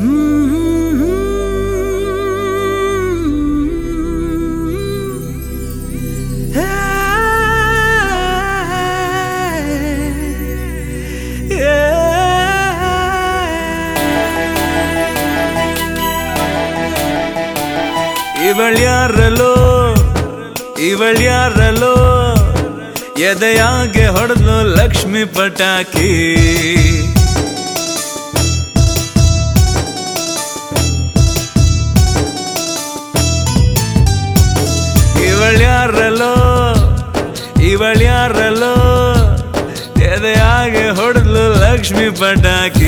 ಇವಳ್ಯಾರಲೋ ಇವಳ್ಯಾರಲೋ ಎದೆಯಾಗೆ ಹೊಡೆದ್ಲು ಲಕ್ಷ್ಮಿ ಪಟಾಕಿ ಇವಳ್ಯಾರಲೋ ಇವಳ್ಯಾರಲೋ ಎದೆಯಾಗೆ ಹೊಡೆದ್ಲು ಲಕ್ಷ್ಮಿ ಪಟಾಕಿ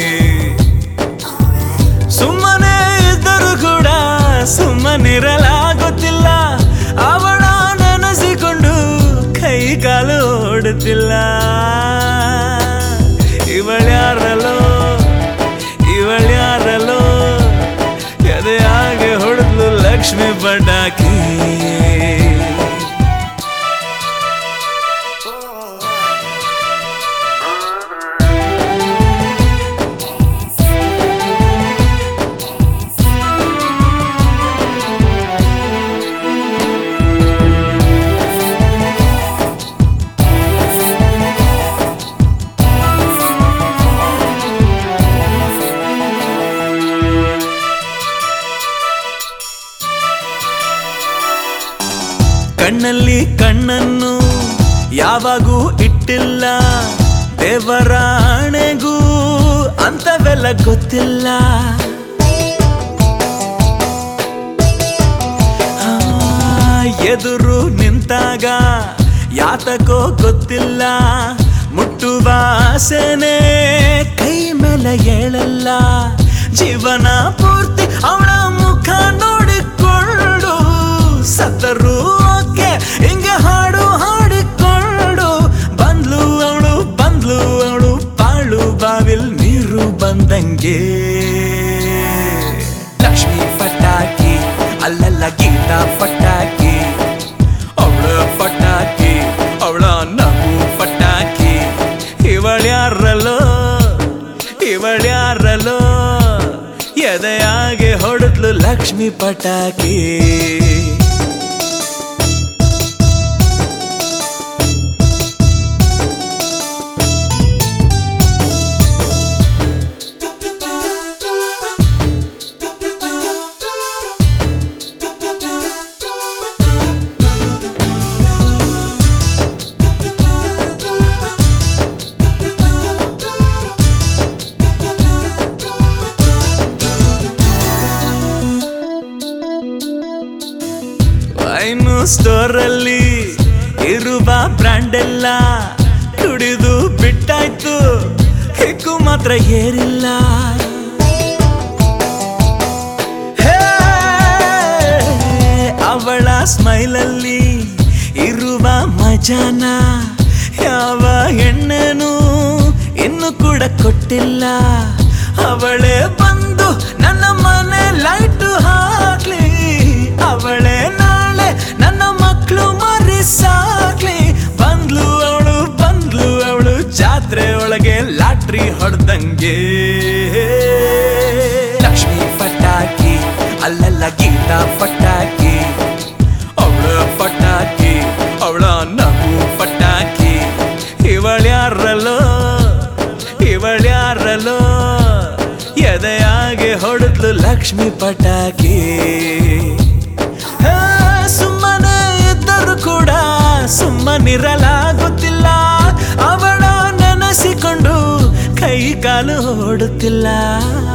ಸುಮ್ಮನೆ ಇದ್ದರೂ ಕೂಡ ಸುಮ್ಮನಿರಲಾಗುತ್ತಿಲ್ಲ ಅವಳ ನೆನೆಸಿಕೊಂಡು ಕೈ ಕಾಲು ಓಡುತ್ತಿಲ್ಲ ಇವಳ್ಯಾರಲೋ ಇವಳ್ಯಾರಲೋ ಎದೆಯಾಗೆ ಹೊಡೆದ್ಲು ಲಕ್ಷ್ಮಿ ಪಟಾಕಿ ಕಣ್ಣಲ್ಲಿ ಕಣ್ಣನ್ನು ಯಾವಾಗೂ ಇಟ್ಟಿಲ್ಲ ದೇವರ ಆಣೆಗೂ ಅಂತವೆಲ್ಲ ಗೊತ್ತಿಲ್ಲ ಆ, ಎದುರು ನಿಂತಾಗ ಯಾತಕೋ ಗೊತ್ತಿಲ್ಲ ಮುಟ್ಟುವ ಆಸೆನೆ ಕೈ ಮೇಲೆ ಏಳಲ್ಲ ಜೀವನ ಪೂರ್ತಿ ಅವಳ ಮುಖ ನೋಡಿಕೊಂಡು ಸತ್ತರು ಓಕೆ ಹಿಂಗೆ ಹಾಡು ಹಾಡಿಕೊಂಡು ಬಂದ್ಲು ಅವಳು ಬಂದ್ಲು ಅವಳು ಬಾಳು ಬಾವಿಲ್ ನೀರು ಬಂದಂಗೆ ಲಕ್ಷ್ಮಿ ಪಟಾಕಿ ಅಲ್ಲೆಲ್ಲ ಗೀತ ಪಟಾಕಿ ಅವಳ ಪಟಾಕಿ ಅವಳ ನಗು ಪಟಾಕಿ ಇವಳ್ಯಾರಲೋ ಇವಳ್ಯಾರಲೋ ಎದೆಯಾಗೆ ಹೊಡೆದ್ಲು ಲಕ್ಷ್ಮಿ ಪಟಾಕಿ ವೈನು ಸ್ಟೋರಲ್ಲಿ ಇರುವ ಬ್ರ್ಯಾಂಡ್ ಎಲ್ಲ ಕುಡಿದು ಬಿಟ್ಟಾಯ್ತು ಹಿಕ್ಕು ಮಾತ್ರ ಏರಿಲ್ಲ ಹೇ, ಅವಳ ಸ್ಮೈಲಲ್ಲಿ ಇರುವ ಮಜಾನ ಯಾವ ಹೆಣ್ಣನು ಇನ್ನು ಕೂಡ ಕೊಟ್ಟಿಲ್ಲ ಅವಳೇ ಬಂದು ನನ್ನ ಮನೆ ಲೈಟ್ ಹಾಕ್ಲಿ ಅವಳೇ ನಾಳೆ ನನ್ನ ಮಕ್ಕಳು ಮರಿ ಸಾಕ್ಲಿ ಬಂದ್ಲು ಅವಳು ಬಂದ್ಲು ಅವಳು ಜಾತ್ರೆ ಒಳಗೆ ಲಾಟ್ರಿ ಹೊಡೆದಂಗೆ ಲಕ್ಷ್ಮಿ ಪಟಾಕಿ ಅಲ್ಲೆಲ್ಲ ಗೀತ ಪಟಾಕಿ ಅವಳ ಪಟಾಕಿ ಅವಳ ನಗು ಪಟಾಕಿ ಇವಳ್ಯಾರಲೋ ಇವಳ್ಯಾರಲೋ ಎದೆಯಾಗೆ ಹೊಡೆದ್ಲು ಲಕ್ಷ್ಮಿ ಪಟಾಕಿ ಹಾ, ಸುಮ್ಮನೆ ಇದ್ದರೂ ಕೂಡ ಸುಮ್ಮನಿರಲಾಗುತ್ತಿಲ್ಲ ಅವಳ ನೆನೆಸಿಕೊಂಡು ಕೈ ಕಾಲು ಓಡುತ್ತಿಲ್ಲ